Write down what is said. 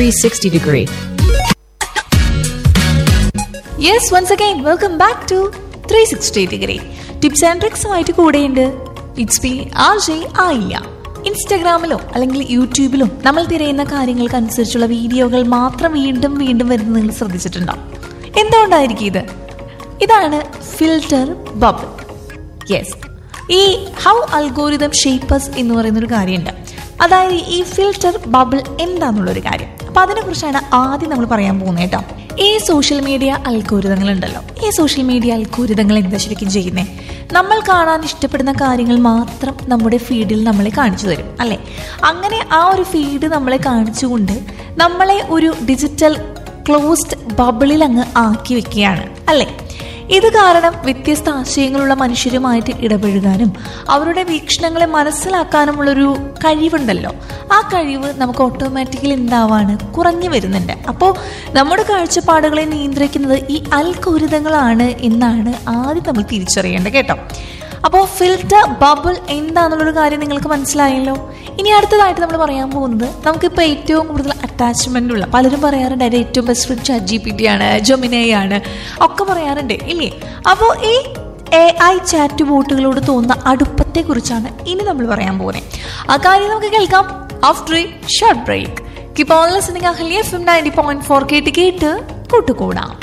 360 degree. Yes once again welcome back to three sixty degree tips and ട്രിക്സുമായിട്ട് കൂടെയുണ്ട് it's B R J ആയില്ല ഇൻസ്റ്റഗ്രാമിലോ അല്ലെങ്കിൽ യൂട്യൂബിലോ നമ്മൾ തിരയുന്ന കാര്യങ്ങൾക്ക് അനുസരിച്ചുള്ള വീഡിയോകൾ മാത്രം വീണ്ടും വീണ്ടും വരുന്നത് നിങ്ങൾ ശ്രദ്ധിച്ചിട്ടുണ്ടാവും എന്തുകൊണ്ടായിരിക്കും ഇത് ഇതാണ് ഫിൽറ്റർ ബബിൾ യെസ് ഈ ഹൗ അൽഗോരിതം ഷേപ്പേഴ്സ് എന്ന് പറയുന്ന ഒരു കാര്യമുണ്ട് അതായത് ഈ ഫിൽറ്റർ ബബിൾ എന്താണെന്നുള്ളൊരു കാര്യം അപ്പൊ അതിനെക്കുറിച്ചാണ് ആദ്യം നമ്മൾ പറയാൻ പോകുന്നത് കേട്ടോ ഈ സോഷ്യൽ മീഡിയ അൽഗോരിതങ്ങൾ ഉണ്ടല്ലോ ഈ സോഷ്യൽ മീഡിയ അൽഗോരിതങ്ങൾ എന്താ ശരിക്കും ചെയ്യുന്നത് നമ്മൾ കാണാൻ ഇഷ്ടപ്പെടുന്ന കാര്യങ്ങൾ മാത്രം നമ്മുടെ ഫീഡിൽ നമ്മളെ കാണിച്ചു തരും അല്ലേ അങ്ങനെ ആ ഒരു ഫീഡ് നമ്മളെ കാണിച്ചുകൊണ്ട് നമ്മളെ ഒരു ഡിജിറ്റൽ ക്ലോസ്ഡ് ബബിളിൽ അങ്ങ് ആക്കി വെക്കുകയാണ് അല്ലേ ഇത് കാരണം വ്യത്യസ്ത ആശയങ്ങളുള്ള മനുഷ്യരുമായിട്ട് ഇടപഴകാനും അവരുടെ വീക്ഷണങ്ങളെ മനസ്സിലാക്കാനുമുള്ളൊരു കഴിവുണ്ടല്ലോ ആ കഴിവ് നമുക്ക് ഓട്ടോമാറ്റിക്കലി എന്താവാണ് കുറഞ്ഞു വരുന്നുണ്ട് അപ്പോൾ നമ്മുടെ കാഴ്ചപ്പാടുകളെ നിയന്ത്രിക്കുന്നത് ഈ അൽക്കുരിതങ്ങളാണ് എന്നാണ് ആദ്യം നമ്മൾ തിരിച്ചറിയേണ്ടത് കേട്ടോ അപ്പോൾ ഫിൽറ്റർ ബബിൾ എന്താണെന്നുള്ളൊരു കാര്യം നിങ്ങൾക്ക് മനസ്സിലായല്ലോ ഇനി അടുത്തതായിട്ട് നമ്മൾ പറയാൻ പോകുന്നത് നമുക്കിപ്പോൾ ഏറ്റവും കൂടുതൽ അറ്റാച്ച്മെൻ്റ് ഉള്ള പലരും പറയാറുണ്ട് അതിൻ്റെ ഏറ്റവും best friend chat G P T ആണ് ജൊമിനൈ ആണ് ഒക്കെ പറയാറുണ്ട് ഇല്ലേ അപ്പോൾ ഈ എ ഐ ചാറ്റ് ബോട്ടുകളോട് തോന്നുന്ന അടുപ്പത്തെ കുറിച്ചാണ് ഇനി നമ്മൾ പറയാൻ പോകുന്നത് ആ കാര്യം നമുക്ക് കേൾക്കാം ആഫ്റ്റർ എ ഷോർട്ട് ബ്രേക്ക് കിപ്പോൾ listening Ahalya F M ninety point four കേട്ട് കേട്ട് കൂട്ടുകൂടാം